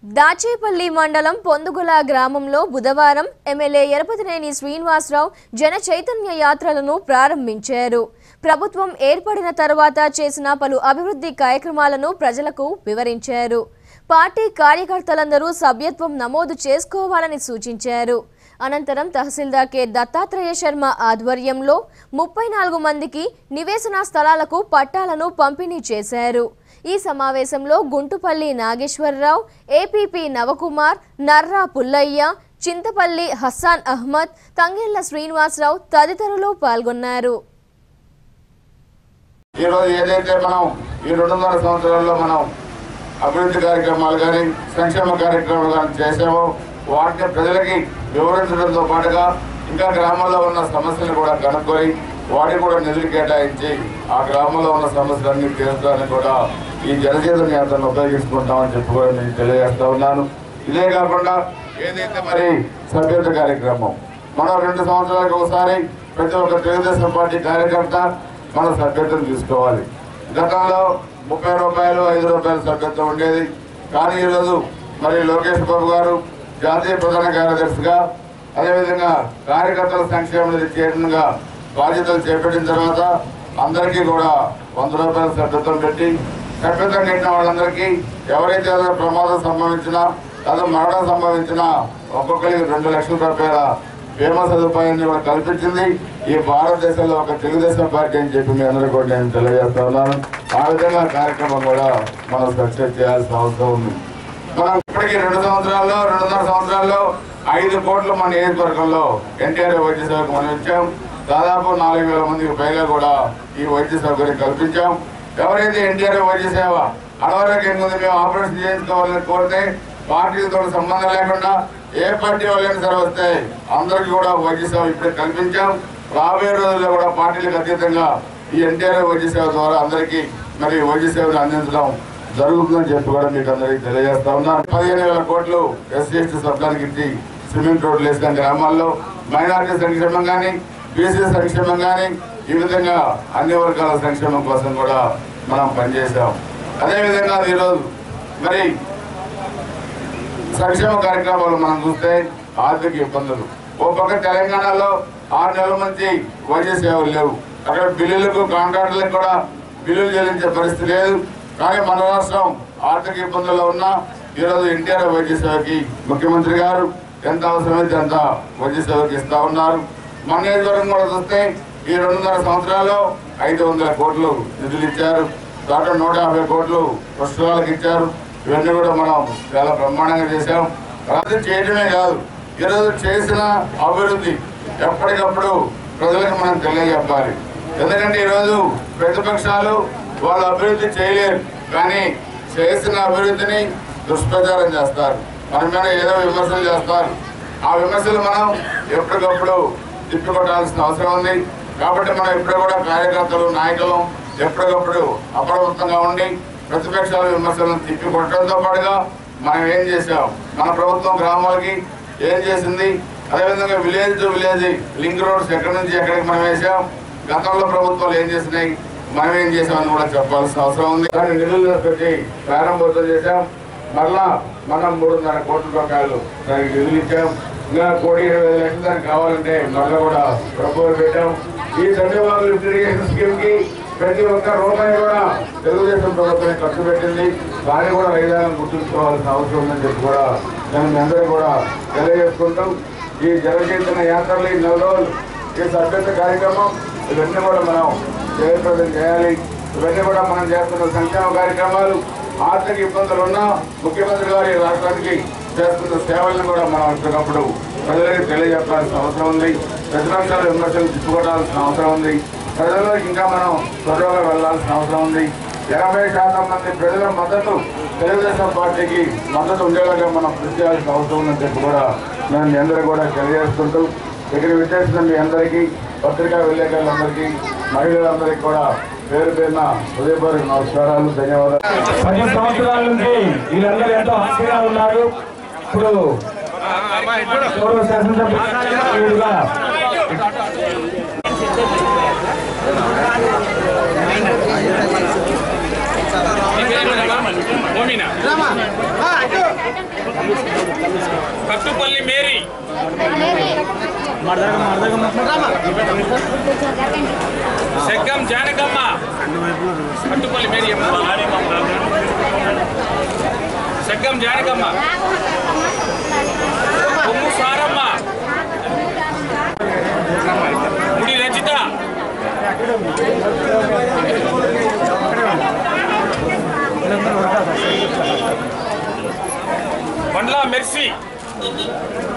దాచేపల్లి మండలం పొందుగుల గ్రామంలో బుధవారం ఎమ్మెల్యే ఎరపతినేని శ్రీనివాసరావు జన చైతన్య యాత్రలను ప్రారంభించారు ప్రభుత్వం ఏర్పడిన తర్వాత చేసిన పలు అభివృద్ధి కార్యక్రమాలను ప్రజలకు వివరించారు పార్టీ కార్యకర్తలందరూ సభ్యత్వం నమోదు చేసుకోవాలని సూచించారు అనంతరం తహసీల్దార్ కె దత్తాత్రేయ శర్మ ఆధ్వర్యంలో ముప్పై నాలుగు మందికి నివేశన స్థలాలకు పట్టాలను పంపిణీ చేశారు ఈ సమావేశంలో గుంటుపల్లి నాగేశ్వరరావు ఏపీపీ నవకుమార్ నర్రా పుల్లయ్య చింతపల్లి హస్సాన్ అహ్మద్ తంగెళ్ల శ్రీనివాసరావు తదితరులు పాల్గొన్నారు ఈరోజు ఏదైతే మనం ఈ రెండున్నర సంవత్సరాల్లో మనం అభివృద్ధి కార్యక్రమాలు కానీ సంక్షేమ కార్యక్రమాలు కానీ చేసామో వాటిని ప్రజలకి వివరించడంతో పాటుగా ఇంకా గ్రామాల్లో ఉన్న సమస్యలు కూడా కనుక్కొని వాటికి కూడా నిధులు కేటాయించి ఆ గ్రామంలో ఉన్న సమస్యలన్నీ తీర్చడానికి కూడా ఈ జనజీవన యాత్రను ఉపయోగించుకుంటామని చెప్పి కూడా నేను తెలియజేస్తా ఉన్నాను ఇదే కాకుండా ఏదైతే మరి సభ్యత కార్యక్రమం మనం రెండు సంవత్సరాలకు ఒకసారి ప్రతి ఒక్క తెలుగుదేశం పార్టీ కార్యకర్త మన సభ్యతను తీసుకోవాలి గతంలో ముప్పై రూపాయలు ఐదు రూపాయల సభ్యత్వం ఉండేది కానీ ఈరోజు మరి లోకేష్ బాబు గారు జాతీయ ప్రధాన కార్యదర్శిగా అదేవిధంగా కార్యకర్తల సంక్షేమ చైర్మన్గా బాధ్యతలు చేపట్టిన తర్వాత అందరికీ కూడా వంద రూపాయల సభ్యత్వం పెట్టి సభ్యత్వం కట్టిన వాళ్ళందరికీ ఎవరైతే ఏదైనా ప్రమాదం సంభవించినా లేదా మరణం సంభవించినా ఒక్కొక్కరికి రెండు లక్షల రూపాయల బీమా సదుపాయాన్ని కూడా కల్పించింది ఈ భారతదేశంలో ఒక తెలుగుదేశం పార్టీ అని చెప్పి మీ అందరూ కూడా నేను తెలియజేస్తా ఉన్నాను ఆ విధంగా కార్యక్రమం కూడా మనం సక్సెస్ చేయాల్సిన అవసరం ఉంది మనం ఇప్పటికీ రెండు సంవత్సరాల్లో రెండున్నర సంవత్సరాల్లో ఐదు కోట్లు మన నియోజకవర్గంలో ఎన్టీఆర్ వైద్య సేవకు మనం ఇచ్చాం దాదాపు నాలుగు వేల మందికి పైగా కూడా ఈ వైద్య సౌకర్యం కల్పించాం ఎవరైతే ఎన్టీఆర్ వైద్య సేవ అనారోగ్యం ఉంది మేము ఆపరేషన్ చేయించుకోవాలని కోరితే పార్టీలతో సంబంధం లేకుండా ఏ పార్టీ వాళ్ళైనా సరే వస్తే అందరికీ కూడా వైద్య సేవ ఇప్పుడే కల్పించాం రాబోయే రోజుల్లో కూడా పార్టీలకు అతీతంగా ఈ ఎన్టీఆర్ వైద్య సేవ ద్వారా అందరికీ మరి వైద్య సేవలు అందించడం జరుగుతుందని చెప్పి కూడా మీకు అందరికీ తెలియజేస్తా ఉన్నాను పదిహేను వేల కోట్లు ఎస్సీ ఎస్టీ సబ్లానికి ఇచ్చి సిమెంట్ రోడ్లు వేసిన గ్రామాల్లో మైనారిటీ సంక్షేమం కానీ బీసీ సంక్షేమం కానీ ఈ విధంగా అన్ని వర్గాల సంక్షేమం కోసం కూడా మనం పనిచేసాం అదేవిధంగా ఈరోజు మరి సంక్షేమ కార్యక్రమాలు మనం చూస్తే ఆర్థిక ఇబ్బందులు ఓ పక్క తెలంగాణలో ఆరు నెలల నుంచి వైద్య సేవలు లేవు అక్కడ బిల్లులకు కాంట్రాక్టులకు కూడా బిల్లులు చెల్లించే పరిస్థితి లేదు కానీ మన రాష్ట్రం ఆర్థిక ఇబ్బందుల్లో ఉన్నా ఈరోజు ఎన్టీఆర్ వైద్య సేవకి ముఖ్యమంత్రి గారు ఎంత అవసరమైతే అంత వైద్య సేవకి ఇస్తా ఉన్నారు మన నియోజకవర్గం కూడా చూస్తే ఈ రెండున్నర సంవత్సరాల్లో ఐదు వందల కోట్లు నిధులు ఇచ్చారు దాంట్లో నూట యాభై కోట్లు పుస్తకాలకు ఇచ్చారు ఇవన్నీ కూడా మనం చాలా బ్రహ్మాండంగా చేశాం అభివృద్ధి చేయడమే కాదు ఈరోజు చేసిన అభివృద్ధి ఎప్పటికప్పుడు ప్రజలకు మనం తెలియజెప్పాలి ఎందుకంటే ఈరోజు ప్రతిపక్షాలు వాళ్ళు అభివృద్ధి చేయలేరు కానీ చేసిన అభివృద్ధిని దుష్ప్రచారం చేస్తారు మన మీద ఏదో విమర్శలు చేస్తారు ఆ విమర్శలు మనం ఎప్పటికప్పుడు తిప్పికొట్టాల్సిన అవసరం ఉంది కాబట్టి మనం ఇప్పుడు కూడా కార్యకర్తలు నాయకులు ఎప్పటికప్పుడు అప్రమత్తంగా ఉండి ప్రతిపక్షాల విమర్శలను తిప్పికొట్టడంతో పాటుగా మనం ఏం చేసాం మన ప్రభుత్వం గ్రామాలకి ఏం చేసింది అదేవిధంగా village to village link roads ఎక్కడి నుంచి ఎక్కడికి మనం వేసాం గతంలో ప్రభుత్వాలు ఏం చేసినాయి మనం ఏం చేసామని కూడా చెప్పాల్సిన అవసరం ఉంది కానీ నిధులు పెట్టి ప్రారంభోత్సవం చేశాం మరలా మనం మూడున్నర కోట్ల రూపాయలు దానికి నిధులు ఇచ్చాం ఇంకా కోటి ఇరవై ఐదు లక్షలు దానికి కావాలంటే మరలా కూడా ప్రపోజల్ పెట్టాం ఈ చంద్రబాబు లిఫ్ట్ ఇరిగేషన్ స్కీమ్ కి ప్రతి ఒక్క రూపాయి కూడా తెలుగుదేశం ప్రభుత్వం ఖర్చు పెట్టింది దాన్ని కూడా రైతాంగం గుర్తుంచుకోవాల్సిన అవసరం ఉందని చెప్పి కూడా నేను మీ అందరూ కూడా తెలియజేసుకుంటాం ఈ జనచైతన్య యాత్రలు ఈ నెల రోజులు ఈ సభ్యత కార్యక్రమం ఇవన్నీ కూడా మనం జయప్రదం చేయాలి ఇవన్నీ కూడా మనం చేస్తున్న సంక్షేమ కార్యక్రమాలు ఆర్థిక ఇబ్బందులు ఉన్నా ముఖ్యమంత్రి గారు ఈ రాష్ట్రానికి చేస్తున్న సేవలను కూడా మనం వచ్చినప్పుడు ప్రజలకు తెలియజెప్పాల్సిన అవసరం ఉంది ప్రతిపక్షాల విమర్శలు తిప్పుకోవాల్సిన అవసరం ఉంది ప్రజలకు ఇంకా మనం త్వరగా వెళ్లాల్సిన అవసరం ఉంది ఎనభై శాతం మంది ప్రజల మద్దతు తెలుగుదేశం పార్టీకి మద్దతు ఉండేలాగా మనం కృషి చేయాల్సిన అవసరం ఉందని చెప్పి కూడా నేను మీ అందరూ కూడా తెలియజేసుకుంటూ ఇక్కడ విచ్చేసిన మీ అందరికీ పత్రికా విలేకరులందరికీ మహిళలందరికీ కూడా పేరు పేరున హృదయపూర్వక నమస్కారాలు ధన్యవాదాలు పది సంవత్సరాల నుంచి వీళ్ళందరూ ఎంతో హ్యాపీగా ఉన్నారు ఇప్పుడు గౌరవ శాసనసభ్యులుగా Domina. Kattupalli Mary Seggam Janakamma Kattupalli Mary అమ్మ సెగ్గం జానకమ్మ కొమ్ము సారమ్మ గుడి రచిత బండ్లా మెర్సీ